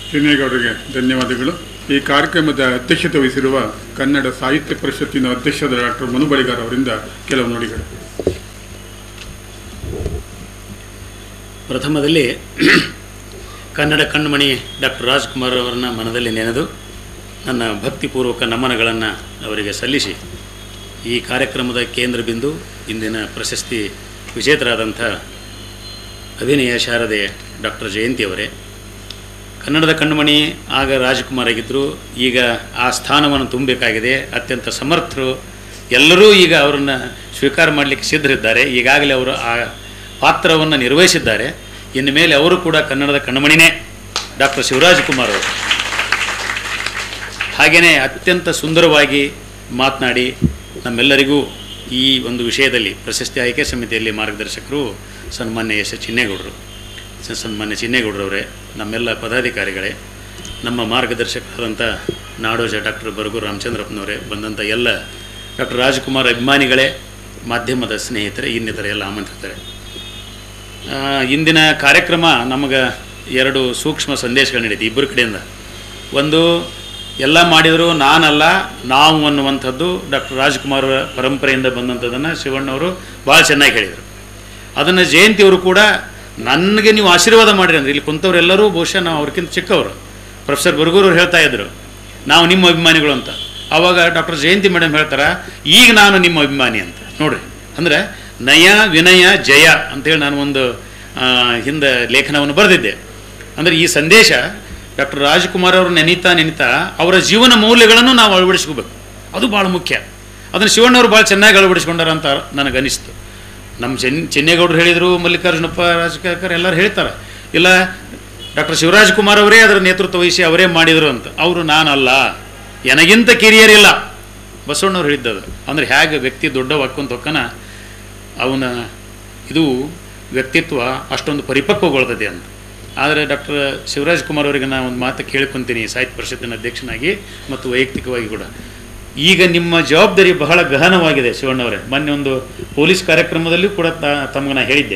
ಚಿನ್ನೇಗೌಡರಿಗೆ ಧನ್ಯವಾದಗಳು ಈ ಕಾರ್ಯಕ್ರಮದ ಅಧ್ಯಕ್ಷತೆ ವಹಿಸಿರುವ ಕನ್ನಡ ಸಾಹಿತ್ಯ ಪರಿಷತ್ತಿನ ಅಧ್ಯಕ್ಷರಾದ ಡಾಕ್ಟರ್ ಮನು ಬಳಿಗಾರ್ ಅವರಿಂದ ಕೆಲವು ನುಡಿಗಳು ಪ್ರಥಮದಲ್ಲಿ ಕನ್ನಡ ಕಣ್ಮಣಿ ಡಾಕ್ಟರ್ ರಾಜ್ಕುಮಾರ್ ಅವರನ್ನ ಮನದಲ್ಲಿ ನೆನೆದು ನನ್ನ ಭಕ್ತಿಪೂರ್ವಕ ನಮನಗಳನ್ನು ಅವರಿಗೆ ಸಲ್ಲಿಸಿ ಈ ಕಾರ್ಯಕ್ರಮದ ಕೇಂದ್ರ ಬಿಂದು ಇಂದಿನ ಪ್ರಶಸ್ತಿ ವಿಜೇತರಾದಂಥ ಅಭಿನಯ ಶಾರದೆ ಡಾಕ್ಟರ್ ಜಯಂತಿ ಅವರೇ ಕನ್ನಡದ ಕಣ್ಮಣಿ ಆಗ ರಾಜ್ಕುಮಾರ್ ಆಗಿದ್ದರು ಈಗ ಆ ಸ್ಥಾನವನ್ನು ತುಂಬಬೇಕಾಗಿದೆ ಅತ್ಯಂತ ಸಮರ್ಥರು ಎಲ್ಲರೂ ಈಗ ಅವರನ್ನು ಸ್ವೀಕಾರ ಮಾಡಲಿಕ್ಕೆ ಸಿದ್ಧರಿದ್ದಾರೆ ಈಗಾಗಲೇ ಅವರು ಆ ಪಾತ್ರವನ್ನು ನಿರ್ವಹಿಸಿದ್ದಾರೆ ಇನ್ನು ಮೇಲೆ ಅವರು ಕೂಡ ಕನ್ನಡದ ಕಣ್ಮಣಿನೇ ಡಾಕ್ಟರ್ ಶಿವರಾಜ್ ಕುಮಾರ್ ಅವರು ಹಾಗೆಯೇ ಅತ್ಯಂತ ಸುಂದರವಾಗಿ ಮಾತನಾಡಿ ನಮ್ಮೆಲ್ಲರಿಗೂ ಈ ಒಂದು ವಿಷಯದಲ್ಲಿ ಪ್ರಶಸ್ತಿ ಆಯ್ಕೆ ಸಮಿತಿಯಲ್ಲಿ ಮಾರ್ಗದರ್ಶಕರು ಸನ್ಮಾನ್ಯ ಎಸ್ ಎಸ್ ಚಿನ್ನೇಗೌಡರು ಸ- ಸನ್ಮಾನ್ಯ ಚಿನ್ನೇಗೌಡರವರೇ ನಮ್ಮೆಲ್ಲ ಪದಾಧಿಕಾರಿಗಳೇ ನಮ್ಮ ಮಾರ್ಗದರ್ಶಕರಾದಂಥ ನಾಡೋಜ ಡಾಕ್ಟರ್ ಬರಗೂರು ರಾಮಚಂದ್ರಪ್ಪನವರೇ ಬಂದಂಥ ಎಲ್ಲ ಡಾಕ್ಟರ್ ರಾಜ್ಕುಮಾರ್ ಅಭಿಮಾನಿಗಳೇ ಮಾಧ್ಯಮದ ಸ್ನೇಹಿತರೆ ಇನ್ನಿತರ ಎಲ್ಲ ಆಮಂತ್ರಿತರೆ ಆ, ಇಂದಿನ ಕಾರ್ಯಕ್ರಮ ನಮಗೆ ಎರಡು ಸೂಕ್ಷ್ಮ ಸಂದೇಶಗಳು ನೀಡಿದೆ ಇಬ್ಬರ ಕಡೆಯಿಂದ ಒಂದು ಎಲ್ಲ ಮಾಡಿದರೂ ನಾನಲ್ಲ ನಾವು ಅನ್ನುವಂಥದ್ದು ಡಾಕ್ಟರ್ ರಾಜ್ಕುಮಾರ್ ಅವರ ಪರಂಪರೆಯಿಂದ ಬಂದಂಥದ್ದನ್ನು ಶಿವಣ್ಣವರು ಭಾಳ ಚೆನ್ನಾಗಿ ಹೇಳಿದರು ಅದನ್ನು ಜಯಂತಿಯವರು ಕೂಡ ನನಗೆ ನೀವು ಆಶೀರ್ವಾದ ಮಾಡಿರಿ ಅಂದ್ರೆ ಇಲ್ಲಿ ಕುಂತವರೆಲ್ಲರೂ ಬಹುಶಃ ನಾವು ಅವ್ರಿಗಿಂತ ಚಿಕ್ಕವರು ಪ್ರೊಫೆಸರ್ ಬುರ್ಗೂರು ಅವ್ರು ಹೇಳ್ತಾ ಇದ್ರು ನಾವು ನಿಮ್ಮ ಅಭಿಮಾನಿಗಳು ಅಂತ ಆವಾಗ ಡಾಕ್ಟರ್ ಜಯಂತಿ ಮೇಡಮ್ ಹೇಳ್ತಾರೆ ಈಗ ನಾನು ನಿಮ್ಮ ಅಭಿಮಾನಿ ಅಂತ ನೋಡ್ರಿ ಅಂದರೆ ನಯ ವಿನಯ ಜಯ ಅಂತೇಳಿ ನಾನು ಒಂದು ಆ, ಹಿಂದೆ ಲೇಖನವನ್ನು ಬರೆದಿದ್ದೆ ಅಂದರೆ ಈ ಸಂದೇಶ ಡಾಕ್ಟರ್ ರಾಜ್ಕುಮಾರ್ ಅವರು ನೆನೀತಾ ನೆನೀತಾ ಅವರ ಜೀವನ ಮೌಲ್ಯಗಳನ್ನು ನಾವು ಅಳವಡಿಸ್ಕೋಬೇಕು ಅದು ಭಾಳ ಮುಖ್ಯ ಅದನ್ನು ಶಿವಣ್ಣವರು ಭಾಳ ಚೆನ್ನಾಗಿ ಅಳವಡಿಸ್ಕೊಂಡಾರ ಅಂತ ನನಗನಿಸ್ತು ನಮ್ಮ ಚೆನ್ ಚೆನ್ನೇಗೌಡರು ಹೇಳಿದರು ಮಲ್ಲಿಕಾರ್ಜುನಪ್ಪ ರಾಜಕಾಕರ್ ಎಲ್ಲರೂ ಹೇಳ್ತಾರೆ ಇಲ್ಲ ಡಾಕ್ಟರ್ ಶಿವರಾಜ್ ಕುಮಾರ್ ಅವರೇ ಅದರ ನೇತೃತ್ವ ವಹಿಸಿ ಅವರೇ ಮಾಡಿದರು ಅಂತ ಅವರು ನಾನಲ್ಲ ನನಗಿಂತ ಕಿರಿಯರಿಲ್ಲ ಬಸವಣ್ಣವ್ರು ಹೇಳಿದ್ದದು ಅಂದರೆ ಹೇಗೆ ವ್ಯಕ್ತಿ ದೊಡ್ಡವಾಕ್ಕೊಂತ ಹೊಕ್ಕನ ಅವನ ಇದು ವ್ಯಕ್ತಿತ್ವ ಅಷ್ಟೊಂದು ಪರಿಪಕ್ವಗೊಳ್ತದೆ ಅಂತ ಆದರೆ ಡಾಕ್ಟರ್ ಶಿವರಾಜ್ ಕುಮಾರ್ ಅವರಿಗೆ ನಾನು ಒಂದು ಮಾತು ಕೇಳ್ಕೊತೀನಿ ಸಾಹಿತ್ಯ ಪರಿಷತ್ತಿನ ಅಧ್ಯಕ್ಷನಾಗಿ ಮತ್ತು ವೈಯಕ್ತಿಕವಾಗಿ ಕೂಡ ಈಗ ನಿಮ್ಮ ಜವಾಬ್ದಾರಿ ಬಹಳ ಗಹನವಾಗಿದೆ ಶಿವಣ್ಣವರೇ ಮೊನ್ನೆ ಒಂದು ಪೊಲೀಸ್ ಕಾರ್ಯಕ್ರಮದಲ್ಲಿಯೂ ಕೂಡ ತ- ತಮಗೆ ನಾನು ಹೇಳಿದ್ದೆ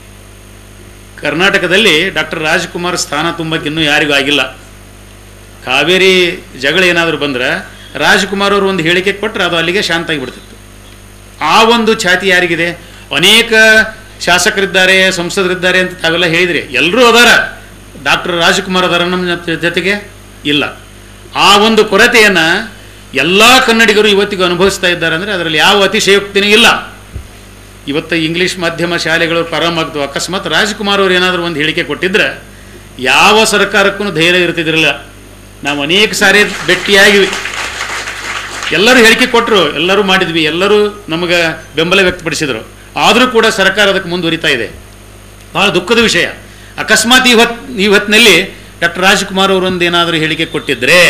ಕರ್ನಾಟಕದಲ್ಲಿ ಡಾಕ್ಟರ್ ರಾಜ್ಕುಮಾರ್ ಸ್ಥಾನ ತುಂಬಕ್ಕೆ ಇನ್ನೂ ಯಾರಿಗೂ ಆಗಿಲ್ಲ ಕಾವೇರಿ ಜಗಳ ಏನಾದರೂ ಬಂದರೆ ರಾಜ್ಕುಮಾರ್ ಅವರು ಒಂದು ಹೇಳಿಕೆ ಕೊಟ್ಟರೆ ಅದು ಅಲ್ಲಿಗೆ ಶಾಂತ ಆಗಿಬಿಡ್ತಿತ್ತು ಆ ಒಂದು ಛಾತಿ ಯಾರಿಗಿದೆ ಅನೇಕ ಶಾಸಕರಿದ್ದಾರೆ ಸಂಸದರಿದ್ದಾರೆ ಅಂತ ತಾವೆಲ್ಲ ಹೇಳಿದ್ರಿ ಎಲ್ಲರೂ ಅದಾರ ಡಾಕ್ಟರ್ ರಾಜ್ಕುಮಾರ್ ಅದಾರ ನಮ್ಮ ಜೊತೆ- ಜೊತೆಗೆ ಇಲ್ಲ ಆ ಒಂದು ಕೊರತೆಯನ್ನು ಎಲ್ಲ ಕನ್ನಡಿಗರು ಇವತ್ತಿಗೂ ಅನುಭವಿಸ್ತಾ ಇದ್ದಾರೆ ಅಂದರೆ ಅದರಲ್ಲಿ ಯಾವ ಅತಿಶಯೋಕ್ತಿನೂ ಇಲ್ಲ ಇವತ್ತು ಇಂಗ್ಲೀಷ್ ಮಾಧ್ಯಮ ಶಾಲೆಗಳು ಪ್ರಾರಂಭ ಆಗ್ತವೆ ಅಕಸ್ಮಾತ್ ರಾಜ್ಕುಮಾರ್ ಅವರು ಏನಾದರೂ ಒಂದು ಹೇಳಿಕೆ ಕೊಟ್ಟಿದ್ರೆ ಯಾವ ಸರ್ಕಾರಕ್ಕೂ ಧೈರ್ಯ ಇರ್ತಿದ್ದಿರಲಿಲ್ಲ ನಾವು ಅನೇಕ ಸಾರಿ ಭೇಟಿಯಾಗಿವಿ ಎಲ್ಲರೂ ಹೇಳಿಕೆ ಕೊಟ್ಟರು ಎಲ್ಲರೂ ಮಾಡಿದ್ವಿ ಎಲ್ಲರೂ ನಮಗೆ ಬೆಂಬಲ ವ್ಯಕ್ತಪಡಿಸಿದರು ಆದರೂ ಕೂಡ ಸರ್ಕಾರ ಅದಕ್ಕೆ ಮುಂದುವರಿತಾ ಇದೆ ಬಹಳ ದುಃಖದ ವಿಷಯ ಅಕಸ್ಮಾತ್ ಈ ಹೊತ್ ಈ ಹೊತ್ತಿನಲ್ಲಿ ಡಾಕ್ಟರ್ ರಾಜ್ಕುಮಾರ್ ಅವರೊಂದು ಏನಾದರೂ ಹೇಳಿಕೆ ಕೊಟ್ಟಿದ್ದರೆ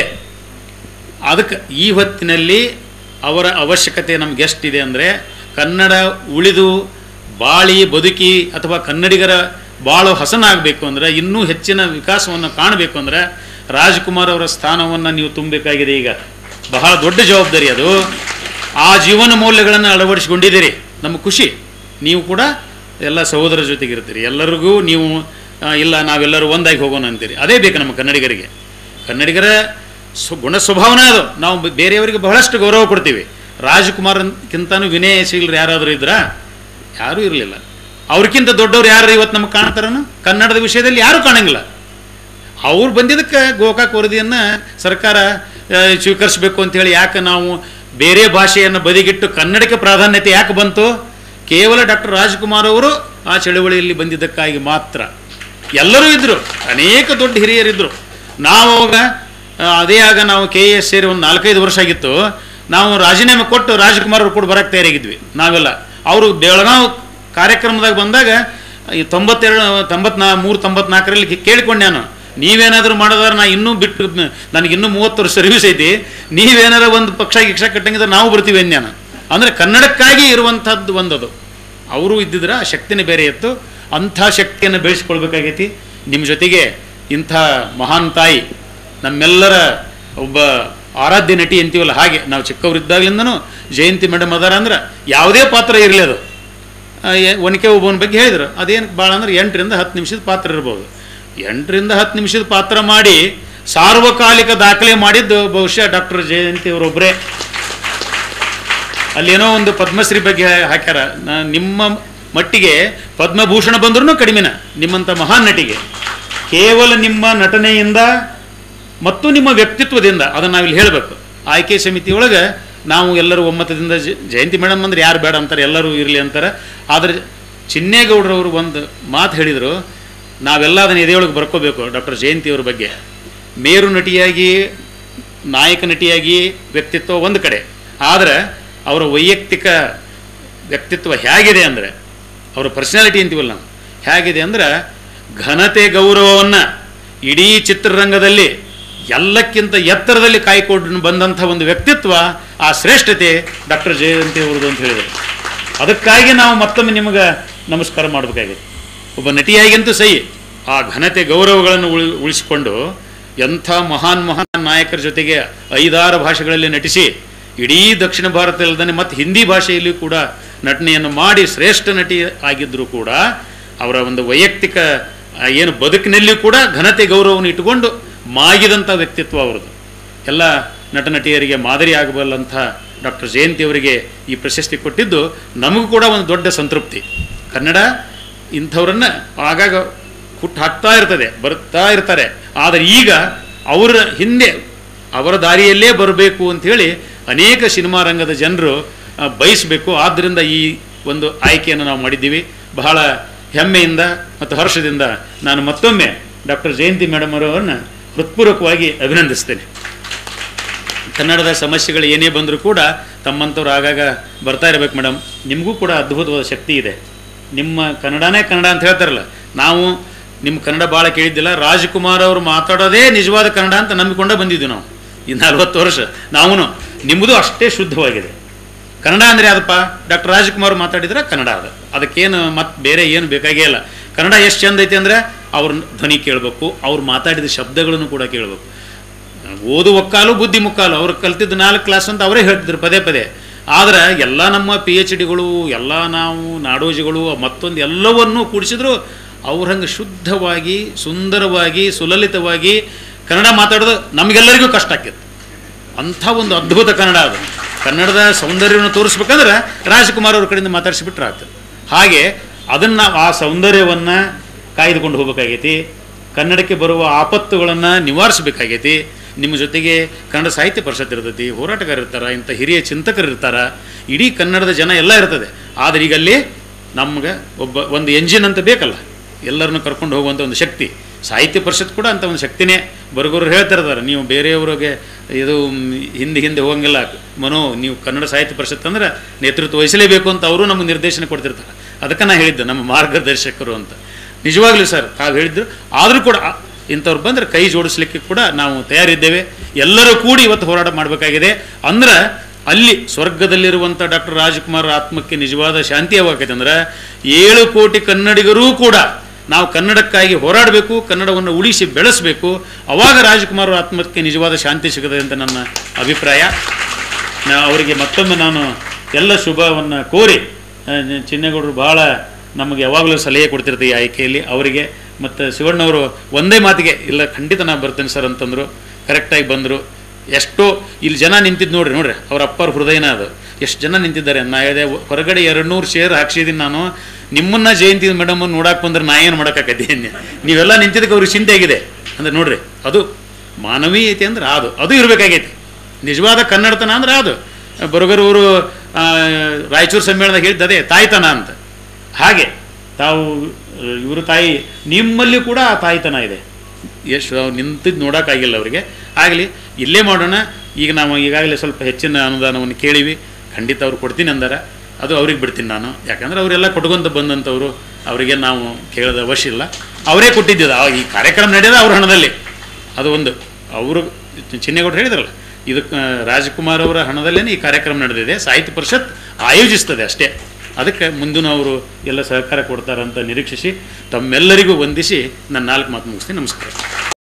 ಅದಕ್ಕೆ ಈ ಹೊತ್ತಿನಲ್ಲಿ ಅವರ ಅವಶ್ಯಕತೆ ನಮ್ಗೆ ಎಷ್ಟಿದೆ ಅಂದರೆ ಕನ್ನಡ ಉಳಿದು ಬಾಳಿ ಬದುಕಿ ಅಥವಾ ಕನ್ನಡಿಗರ ಬಾಳು ಹಸನಾಗಬೇಕು ಅಂದರೆ ಇನ್ನೂ ಹೆಚ್ಚಿನ ವಿಕಾಸವನ್ನು ಕಾಣಬೇಕು ಅಂದರೆ ರಾಜ್ಕುಮಾರ್ ಅವರ ಸ್ಥಾನವನ್ನು ನೀವು ತುಂಬಬೇಕಾಗಿದೆ ಈಗ ಬಹಳ ದೊಡ್ಡ ಜವಾಬ್ದಾರಿ ಅದು ಆ ಜೀವನ ಮೌಲ್ಯಗಳನ್ನು ಅಳವಡಿಸಿಕೊಂಡಿದ್ದೀರಿ ನಮ್ಮ ಖುಷಿ ನೀವು ಕೂಡ ಎಲ್ಲ ಸಹೋದರ ಜೊತೆಗಿರ್ತೀರಿ ಎಲ್ಲರಿಗೂ ನೀವು ಆ, ಇಲ್ಲ ನಾವೆಲ್ಲರೂ ಒಂದಾಗಿ ಹೋಗೋಣ ಅಂತೀರಿ ಅದೇ ಬೇಕು ನಮ್ಮ ಕನ್ನಡಿಗರಿಗೆ ಕನ್ನಡಿಗರ ಸ್ವ ಗುಣ ಸ್ವಭಾವನೇ ಅದು ನಾವು ಬ- ಬೇರೆಯವರಿಗೆ ಬಹಳಷ್ಟು ಗೌರವ ಕೊಡ್ತೀವಿ ರಾಜ್ಕುಮಾರ್ಕಿಂತನೂ ವಿನಯಶೀಲರು ಯಾರಾದರೂ ಇದ್ರಾ ಯಾರೂ ಇರಲಿಲ್ಲ ಅವ್ರಿಗಿಂತ ದೊಡ್ಡವ್ರು ಯಾರು ಇವತ್ತು ನಮಗೆ ಕಾಣ್ತಾರನು ಕನ್ನಡದ ವಿಷಯದಲ್ಲಿ ಯಾರೂ ಕಾಣಂಗಿಲ್ಲ ಅವ್ರು ಬಂದಿದ್ದಕ್ಕೆ ಗೋಕಾಕ್ ವರದಿಯನ್ನು ಸರ್ಕಾರ ಆ, ಸ್ವೀಕರಿಸಬೇಕು ಅಂತೇಳಿ ಯಾಕೆ ನಾವು ಬೇರೆ ಭಾಷೆಯನ್ನು ಬದಿಗಿಟ್ಟು ಕನ್ನಡಕ್ಕೆ ಪ್ರಾಧಾನ್ಯತೆ ಯಾಕೆ ಬಂತು ಕೇವಲ ಡಾಕ್ಟರ್ ರಾಜ್ಕುಮಾರ್ ಅವರು ಆ ಚಳವಳಿಯಲ್ಲಿ ಬಂದಿದ್ದಕ್ಕಾಗಿ ಮಾತ್ರ ಎಲ್ಲರೂ ಇದ್ದರು ಅನೇಕ ದೊಡ್ಡ ಹಿರಿಯರಿದ್ದರು ನಾವು ಅವಾಗ ಆ, ಅದೇ ಆಗ ನಾವು ಕೆ ಎ ಎಸ್ ಸೇರಿ ಒಂದು ನಾಲ್ಕೈದು ವರ್ಷ ಆಗಿತ್ತು ನಾವು ರಾಜೀನಾಮೆ ಕೊಟ್ಟು ರಾಜ್ಕುಮಾರ್ ಅವರು ಕೂಡ ಬರಕ್ಕೆ ತಯಾರಾಗಿದ್ವಿ ನಾವೆಲ್ಲ ಅವರು ಬೆಳಗಾವ್ ಕಾರ್ಯಕ್ರಮದಾಗ ಬಂದಾಗ ಈ ತೊಂಬತ್ತೆರಡು ತೊಂಬತ್ನಾ ಮೂರು ತೊಂಬತ್ನಾಲ್ಕರಲ್ಲಿ ಕೇಳಿಕೊಂಡೆ ನಾನು ನೀವೇನಾದರೂ ಮಾಡೋದಾದ್ರೆ ನಾ ಇನ್ನೂ ಬಿಟ್ಟು ನನಗೆ ಇನ್ನೂ ಮೂವತ್ತು ವರ್ಷ ಸರ್ವಿಸ್ ಐತಿ ನೀವೇನಾರ ಒಂದು ಪಕ್ಷ ಗಿಕ್ಷ ಕಟ್ಟಂಗಿದ್ರೆ ನಾವು ಬರ್ತೀವಿ ಅನ್ಯಾನ ಅಂದರೆ ಕನ್ನಡಕ್ಕಾಗಿ ಇರುವಂಥದ್ದು ಒಂದದು ಅವರು ಇದ್ದಿದ್ರೆ ಆ ಶಕ್ತಿನೇ ಬೇರೆ ಇತ್ತು ಅಂಥ ಶಕ್ತಿಯನ್ನು ಬೆಳೆಸ್ಕೊಳ್ಬೇಕಾಗೈತಿ ನಿಮ್ಮ ಜೊತೆಗೆ ಇಂಥ ಮಹಾನ್ ತಾಯಿ ನಮ್ಮೆಲ್ಲರ ಒಬ್ಬ ಆರಾಧ್ಯ ನಟಿ ಅಂತೀವಲ್ಲ ಹಾಗೆ ನಾವು ಚಿಕ್ಕವರಿದ್ದಾಗಲಿಂದನೂ ಜಯಂತಿ ಮೇಡಮ್ ಅದಾರ ಅಂದ್ರೆ ಯಾವುದೇ ಪಾತ್ರ ಇರಲಿ ಅದು ಆ, ಎ- ಒನಕೆ ಒಬ್ಬನ ಬಗ್ಗೆ ಹೇಳಿದ್ರು ಅದೇನು ಭಾಳ ಅಂದ್ರೆ ಎಂಟರಿಂದ ಹತ್ತು ನಿಮಿಷದ ಪಾತ್ರ ಇರ್ಬೋದು ಎಂಟರಿಂದ ಹತ್ತು ನಿಮಿಷದ ಪಾತ್ರ ಮಾಡಿ ಸಾರ್ವಕಾಲಿಕ ದಾಖಲೆ ಮಾಡಿದ್ದು ಬಹುಶಃ ಡಾಕ್ಟರ್ ಜಯಂತಿ ಅವರೊಬ್ಬರೇ ಅಲ್ಲೇನೋ ಒಂದು ಪದ್ಮಶ್ರೀ ಬಗ್ಗೆ ಹಾಕ್ಯಾರ ನಾ- ನಿಮ್ಮ ಮಟ್ಟಿಗೆ ಪದ್ಮಭೂಷಣ ಬಂದ್ರೂ ಕಡಿಮೆನ ನಿಮ್ಮಂಥ ಮಹಾನ್ ನಟಿಗೆ ಕೇವಲ ನಿಮ್ಮ ನಟನೆಯಿಂದ ಮತ್ತು ನಿಮ್ಮ ವ್ಯಕ್ತಿತ್ವದಿಂದ ಅದನ್ನು ನಾವಿಲ್ಲಿ ಹೇಳಬೇಕು ಆಯ್ಕೆ ಸಮಿತಿಯೊಳಗೆ ನಾವು ಎಲ್ಲರೂ ಒಮ್ಮತದಿಂದ ಜ- ಜಯಂತಿ ಮೇಡಮ್ ಅಂದ್ರೆ ಯಾರು ಬೇಡ ಅಂತಾರೆ ಎಲ್ಲರೂ ಇರಲಿ ಅಂತಾರೆ ಆದರೆ ಚಿನ್ನೇಗೌಡರವರು ಒಂದು ಮಾತು ಹೇಳಿದರು ನಾವೆಲ್ಲ ಅದನ್ನು ಎದೆಯೊಳಗೆ ಬರ್ಕೋಬೇಕು ಡಾಕ್ಟರ್ ಜಯಂತಿಯವ್ರ ಬಗ್ಗೆ ಮೇರು ನಟಿಯಾಗಿ ನಾಯಕ ನಟಿಯಾಗಿ ವ್ಯಕ್ತಿತ್ವ ಒಂದು ಕಡೆ ಆದರೆ ಅವರ ವೈಯಕ್ತಿಕ ವ್ಯಕ್ತಿತ್ವ ಹೇಗಿದೆ ಅಂದರೆ ಅವರ ಪರ್ಸನಾಲಿಟಿ ಅಂತೀವಲ್ಲ ನಾವು ಹೇಗಿದೆ ಅಂದ್ರೆ ಘನತೆ ಗೌರವವನ್ನು ಇಡೀ ಚಿತ್ರರಂಗದಲ್ಲಿ ಎಲ್ಲಕ್ಕಿಂತ ಎತ್ತರದಲ್ಲಿ ಕಾಯ್ಕೊಂಡು ಬಂದಂಥ ಒಂದು ವ್ಯಕ್ತಿತ್ವ ಆ ಶ್ರೇಷ್ಠತೆ ಡಾಕ್ಟರ್ ಜಯಂತಿ ಅವರದು ಅಂತ ಹೇಳಿದರು ಅದಕ್ಕಾಗಿ ನಾವು ಮತ್ತೊಮ್ಮೆ ನಿಮಗೆ ನಮಸ್ಕಾರ ಮಾಡಬೇಕಾಗಿದೆ ಒಬ್ಬ ನಟಿಯಾಗಿಂತೂ ಸಹಿ ಆ ಘನತೆ ಗೌರವಗಳನ್ನು ಉಳಿ ಉಳಿಸಿಕೊಂಡು ಎಂಥ ಮಹಾನ್ ಮಹಾನ್ ನಾಯಕರ ಜೊತೆಗೆ ಐದಾರು ಭಾಷೆಗಳಲ್ಲಿ ನಟಿಸಿ ಇಡೀ ದಕ್ಷಿಣ ಭಾರತದಲ್ಲದೆ ಮತ್ತು ಹಿಂದಿ ಭಾಷೆಯಲ್ಲಿಯೂ ಕೂಡ ನಟನೆಯನ್ನು ಮಾಡಿ ಶ್ರೇಷ್ಠ ನಟಿ ಆಗಿದ್ದರೂ ಕೂಡ ಅವರ ಒಂದು ವೈಯಕ್ತಿಕ ಆ, ಏನು ಬದುಕಿನಲ್ಲಿಯೂ ಕೂಡ ಘನತೆ ಗೌರವವನ್ನು ಇಟ್ಟುಕೊಂಡು ಮಾಗಿದಂಥ ವ್ಯಕ್ತಿತ್ವ ಅವರದು ಎಲ್ಲ ನಟ ನಟಿಯರಿಗೆ ಮಾದರಿ ಆಗಬಲ್ಲಂಥ ಡಾಕ್ಟರ್ ಜಯಂತಿ ಅವರಿಗೆ ಈ ಪ್ರಶಸ್ತಿ ಕೊಟ್ಟಿದ್ದು ನಮಗೂ ಕೂಡ ಒಂದು ದೊಡ್ಡ ಸಂತೃಪ್ತಿ ಕನ್ನಡ ಇಂಥವ್ರನ್ನ ಆಗಾಗ ಹುಟ್ಟು ಹಾಕ್ತಾ ಇರ್ತದೆ ಬರ್ತಾ ಇರ್ತಾರೆ ಆದರೆ ಈಗ ಅವರ ಹಿಂದೆ ಅವರ ದಾರಿಯಲ್ಲೇ ಬರಬೇಕು ಅಂಥೇಳಿ ಅನೇಕ ಸಿನಿಮಾ ರಂಗದ ಜನರು ಆ, ಬಯಸಬೇಕು ಆದ್ದರಿಂದ ಈ ಒಂದು ಆಯ್ಕೆಯನ್ನು ನಾವು ಮಾಡಿದ್ದೀವಿ ಬಹಳ ಹೆಮ್ಮೆಯಿಂದ ಮತ್ತು ಹರ್ಷದಿಂದ ನಾನು ಮತ್ತೊಮ್ಮೆ ಡಾಕ್ಟರ್ ಜಯಂತಿ ಮೇಡಮ್ ಅವರನ್ನು ಹೃತ್ಪೂರ್ವಕವಾಗಿ ಅಭಿನಂದಿಸ್ತೇನೆ ಕನ್ನಡದ ಸಮಸ್ಯೆಗಳು ಏನೇ ಬಂದರೂ ಕೂಡ ತಮ್ಮಂಥವ್ರು ಆಗಾಗ ಬರ್ತಾ ಇರಬೇಕು ಮೇಡಮ್ ನಿಮಗೂ ಕೂಡ ಅದ್ಭುತವಾದ ಶಕ್ತಿ ಇದೆ ನಿಮ್ಮ ಕನ್ನಡನೇ ಕನ್ನಡ ಅಂತ ಹೇಳ್ತಾರಲ್ಲ ನಾವು ನಿಮ್ಮ ಕನ್ನಡ ಭಾಳ ಕೇಳಿದ್ದಿಲ್ಲ ರಾಜ್ಕುಮಾರ್ ಅವರು ಮಾತಾಡೋದೇ ನಿಜವಾದ ಕನ್ನಡ ಅಂತ ನಂಬಿಕೊಂಡೇ ಬಂದಿದ್ವಿ ನಾವು ಈ ನಲ್ವತ್ತು ವರ್ಷ ನಾವು ನಿಮ್ಮದು ಅಷ್ಟೇ ಶುದ್ಧವಾಗಿದೆ ಕನ್ನಡ ಅಂದರೆ ಅದಪ್ಪ ಡಾಕ್ಟರ್ ರಾಜ್ಕುಮಾರ್ ಮಾತಾಡಿದ್ರೆ ಕನ್ನಡ ಅದು ಅದಕ್ಕೇನು ಮತ್ತೆ ಬೇರೆ ಏನು ಬೇಕಾಗೇ ಇಲ್ಲ ಕನ್ನಡ ಎಷ್ಟು ಚಂದ ಐತಿ ಅಂದರೆ ಅವ್ರ ಧ್ವನಿ ಕೇಳಬೇಕು ಅವ್ರು ಮಾತಾಡಿದ ಶಬ್ದಗಳನ್ನು ಕೂಡ ಕೇಳಬೇಕು ಓದು ಒಕ್ಕಾಲು ಬುದ್ಧಿ ಮುಕ್ಕಾಲು ಅವ್ರು ಕಲ್ತಿದ್ದು ನಾಲ್ಕು ಕ್ಲಾಸ್ ಅಂತ ಅವರೇ ಹೇಳ್ತಿದ್ರು ಪದೇ ಪದೇ ಆದರೆ ಎಲ್ಲ ನಮ್ಮ ಪಿ ಎಚ್ ಡಿಗಳು ಎಲ್ಲ ನಾವು ನಾಡೋಜಿಗಳು ಮತ್ತೊಂದು ಎಲ್ಲವನ್ನೂ ಕೂಡಿಸಿದ್ರು ಅವ್ರ ಹಂಗೆ ಶುದ್ಧವಾಗಿ ಸುಂದರವಾಗಿ ಸುಲಲಿತವಾಗಿ ಕನ್ನಡ ಮಾತಾಡೋದು ನಮಗೆಲ್ಲರಿಗೂ ಕಷ್ಟ ಆಕ್ಕಿತ್ತು ಅಂಥ ಒಂದು ಅದ್ಭುತ ಕನ್ನಡ ಅದು ಕನ್ನಡದ ಸೌಂದರ್ಯವನ್ನು ತೋರಿಸ್ಬೇಕಂದ್ರೆ ರಾಜ್ಕುಮಾರ್ ಅವ್ರ ಕಡೆಯಿಂದ ಮಾತಾಡಿಸಿಬಿಟ್ರೆ ಆಯ್ತು ಹಾಗೆ ಅದನ್ನು ಆ ಸೌಂದರ್ಯವನ್ನು ಕಾಯ್ದುಕೊಂಡು ಹೋಗ್ಬೇಕಾಗೈತಿ ಕನ್ನಡಕ್ಕೆ ಬರುವ ಆಪತ್ತುಗಳನ್ನು ನಿವಾರಿಸಬೇಕಾಗೈತಿ ನಿಮ್ಮ ಜೊತೆಗೆ ಕನ್ನಡ ಸಾಹಿತ್ಯ ಪರಿಷತ್ ಇರ್ತೈತಿ ಹೋರಾಟಗಾರ ಇರ್ತಾರೆ ಇಂಥ ಹಿರಿಯ ಚಿಂತಕರು ಇರ್ತಾರೆ ಇಡೀ ಕನ್ನಡದ ಜನ ಎಲ್ಲ ಇರ್ತದೆ ಆದರೆ ಈಗ ಅಲ್ಲಿ ನಮ್ಗೆ ಒಬ್ಬ ಒಂದು ಎಂಜಿನ್ ಅಂತ ಬೇಕಲ್ಲ ಎಲ್ಲರನ್ನು ಕರ್ಕೊಂಡು ಹೋಗುವಂಥ ಒಂದು ಶಕ್ತಿ ಸಾಹಿತ್ಯ ಪರಿಷತ್ ಕೂಡ ಅಂತ ಒಂದು ಶಕ್ತಿನೇ ಬರಗೋರು ಹೇಳ್ತಿರ್ತಾರೆ ನೀವು ಬೇರೆಯವರಿಗೆ ಇದು ಮ್, ಹಿಂದೆ ಹಿಂದೆ ಹೋಗಂಗಿಲ್ಲ ಮನೋ ನೀವು ಕನ್ನಡ ಸಾಹಿತ್ಯ ಪರಿಷತ್ ಅಂದ್ರೆ ನೇತೃತ್ವ ವಹಿಸಲೇಬೇಕು ಅಂತ ಅವರು ನಮಗೆ ನಿರ್ದೇಶನ ಕೊಡ್ತಿರ್ತಾರೆ ಅದಕ್ಕೆ ನಾ ಹೇಳಿದ್ದೆ ನಮ್ಮ ಮಾರ್ಗದರ್ಶಕರು ಅಂತ ನಿಜವಾಗ್ಲೂ ಸರ್ ತಾವು ಹೇಳಿದ್ರು ಆದರೂ ಕೂಡ ಆ- ಇಂಥವ್ರು ಬಂದರೆ ಕೈ ಜೋಡಿಸ್ಲಿಕ್ಕೆ ಕೂಡ ನಾವು ತಯಾರಿದ್ದೇವೆ ಎಲ್ಲರೂ ಕೂಡಿ ಇವತ್ತು ಹೋರಾಟ ಮಾಡಬೇಕಾಗಿದೆ ಅಂದ್ರೆ ಅಲ್ಲಿ ಸ್ವರ್ಗದಲ್ಲಿರುವಂಥ ಡಾಕ್ಟರ್ ರಾಜ್ಕುಮಾರ್ ಆತ್ಮಕ್ಕೆ ನಿಜವಾದ ಶಾಂತಿ ಯಾವಾಗೈತೆ ಅಂದ್ರೆ ಏಳು ಕೋಟಿ ಕನ್ನಡಿಗರೂ ಕೂಡ ನಾವು ಕನ್ನಡಕ್ಕಾಗಿ ಹೋರಾಡಬೇಕು ಕನ್ನಡವನ್ನು ಉಳಿಸಿ ಬೆಳೆಸಬೇಕು ಅವಾಗ ರಾಜ್ಕುಮಾರ್ ಅವ್ರ ಆತ್ಮಕ್ಕೆ ನಿಜವಾದ ಶಾಂತಿ ಸಿಗದೆ ಅಂತ ನನ್ನ ಅಭಿಪ್ರಾಯ ನಾ ಅವರಿಗೆ ಮತ್ತೊಮ್ಮೆ ನಾನು ಎಲ್ಲ ಶುಭವನ್ನು ಕೋರಿ ಆ, ಚಿನ್ನೇಗೌಡರು ಭಾಳ ನಮಗೆ ಯಾವಾಗಲೂ ಸಲಹೆ ಕೊಡ್ತಿರ್ತೀವಿ ಈ ಆಯ್ಕೆಯಲ್ಲಿ ಅವರಿಗೆ ಮತ್ತು ಶಿವಣ್ಣವರು ಒಂದೇ ಮಾತಿಗೆ ಇಲ್ಲ ಖಂಡಿತ ನಾನು ಬರ್ತೇನೆ ಸರ್ ಅಂತಂದರು ಕರೆಕ್ಟಾಗಿ ಬಂದರು ಎಷ್ಟೋ ಇಲ್ಲಿ ಜನ ನಿಂತಿದ್ದು ನೋಡ್ರಿ ನೋಡ್ರಿ ಅವ್ರ ಅಪ್ಪರ ಹೃದಯನ ಅದು ಎಷ್ಟು ಜನ ನಿಂತಿದ್ದಾರೆ ನಾ ಹೇಳಿದೆ ಹೊರಗಡೆ ಎರಡು ನೂರು ಶೇರ್ ಹಾಕ್ಸಿದ್ದೀನಿ ನಾನು ನಿಮ್ಮನ್ನ ಜಯಂತಿ ಮೇಡಮ್ ನೋಡಕ್ಕೆ ಬಂದ್ರೆ ನಾ ಏನು ಮಾಡೋಕ್ಕಾಗತ್ತೆ ನೀವೆಲ್ಲ ನಿಂತಿದ್ದಕ್ಕೆ ಅವ್ರಿಗೆ ಚಿಂತೆ ಆಗಿದೆ ಅಂದ್ರೆ ನೋಡ್ರಿ ಅದು ಮಾನವೀಯತೆ ಅಂದ್ರೆ ಅದು ಅದು ಇರಬೇಕಾಗೈತಿ ನಿಜವಾದ ಕನ್ನಡತನ ಅಂದ್ರೆ ಅದು ಬರುಗರವರು ರಾಯಚೂರು ಸಮ್ಮೇಳನದಾಗ ಹೇಳಿದ್ದು ಅದೇ ತಾಯ್ತನ ಅಂತ ಹಾಗೆ ತಾವು ಇವರು ತಾಯಿ ನಿಮ್ಮಲ್ಲಿ ಕೂಡ ಆ ತಾಯ್ತನ ಇದೆ ಎಷ್ಟು ಅವ್ರು ನಿಂತಿದ್ದು ನೋಡೋಕ್ಕಾಗಿಲ್ಲ ಅವರಿಗೆ ಆಗಲಿ ಇಲ್ಲೇ ಮಾಡೋಣ ಈಗ ನಾವು ಈಗಾಗಲೇ ಸ್ವಲ್ಪ ಹೆಚ್ಚಿನ ಅನುದಾನವನ್ನು ಕೇಳಿವಿ ಖಂಡಿತ ಅವ್ರು ಕೊಡ್ತೀನಿ ಅಂದಾರ ಅದು ಅವ್ರಿಗೆ ಬಿಡ್ತೀನಿ ನಾನು ಯಾಕಂದ್ರೆ ಅವರೆಲ್ಲ ಕೊಟ್ಕೊಂತ ಬಂದಂಥವ್ರು ಅವರಿಗೆ ನಾವು ಕೇಳೋದ ಅವಶ್ಯ ಇಲ್ಲ ಅವರೇ ಕೊಟ್ಟಿದ್ದಿದ್ದು ಆ- ಈ ಕಾರ್ಯಕ್ರಮ ನಡೆಯೋದು ಅವ್ರ ಹಣದಲ್ಲಿ ಅದು ಒಂದು ಅವರು ಚಿನ್ನೇಗೌಡರು ಹೇಳಿದ್ರಲ್ಲ ಇದಕ್ಕೆ ರಾಜ್ಕುಮಾರ್ ಅವರ ಹಣದಲ್ಲೇ ಈ ಕಾರ್ಯಕ್ರಮ ನಡೆದಿದೆ ಸಾಹಿತ್ಯ ಪರಿಷತ್ ಆಯೋಜಿಸ್ತದೆ ಅಷ್ಟೇ ಅದಕ್ಕೆ ಮುಂದಿನ ಅವರು ಎಲ್ಲ ಸಹಕಾರ ಕೊಡ್ತಾರಂತ ನಿರೀಕ್ಷಿಸಿ ತಮ್ಮೆಲ್ಲರಿಗೂ ವಂದಿಸಿ ನಾನು ನಾಲ್ಕು ಮಾತು ಮುಗಿಸ್ತೀನಿ ನಮಸ್ಕಾರ